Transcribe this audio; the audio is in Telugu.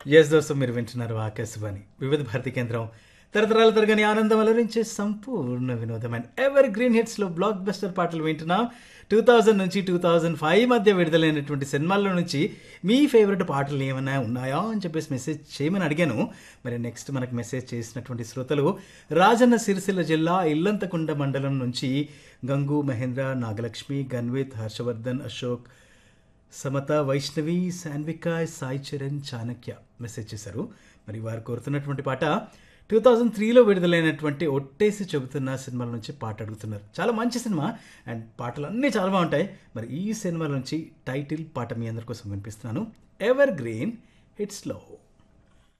ఎస్ దోస్తు మీరు వింటున్నారు ఆకాశవాణి వివిధ భారతి కేంద్రం తరతరాల తరగని ఆనందం అలరించే సంపూర్ణ వినోదం అండ్ ఎవర్ గ్రీన్ హిట్స్లో బ్లాక్ బస్టర్ పాటలు వింటున్నాం టూ థౌజండ్ నుంచి టూ థౌజండ్ ఫైవ్ మధ్య విడుదలైనటువంటి సినిమాల్లో నుంచి మీ ఫేవరెట్ పాటలు ఏమైనా ఉన్నాయా అని చెప్పేసి మెసేజ్ చేయమని అడిగాను మరి నెక్స్ట్ మనకు మెసేజ్ చేసినటువంటి శ్రోతలు రాజన్న సిరిసిల్ల జిల్లా ఇల్లంతకుండ మండలం నుంచి గంగు మహేంద్ర నాగలక్ష్మి గన్విత్ హర్షవర్ధన్ అశోక్ సమత వైష్ణవి శాన్విక సాయి చరణ్ చాణక్య మెసేజ్ చేశారు మరి వారు కోరుతున్నటువంటి పాట టూ థౌజండ్ త్రీలో విడుదలైనటువంటి ఒట్టేసి చెబుతున్న సినిమాల నుంచి పాట అడుగుతున్నారు చాలా మంచి సినిమా అండ్ పాటలు అన్నీ చాలా బాగుంటాయి మరి ఈ సినిమా నుంచి టైటిల్ పాట మీ అందరి కోసం వినిపిస్తున్నాను ఎవర్ గ్రీన్ హిట్స్ లో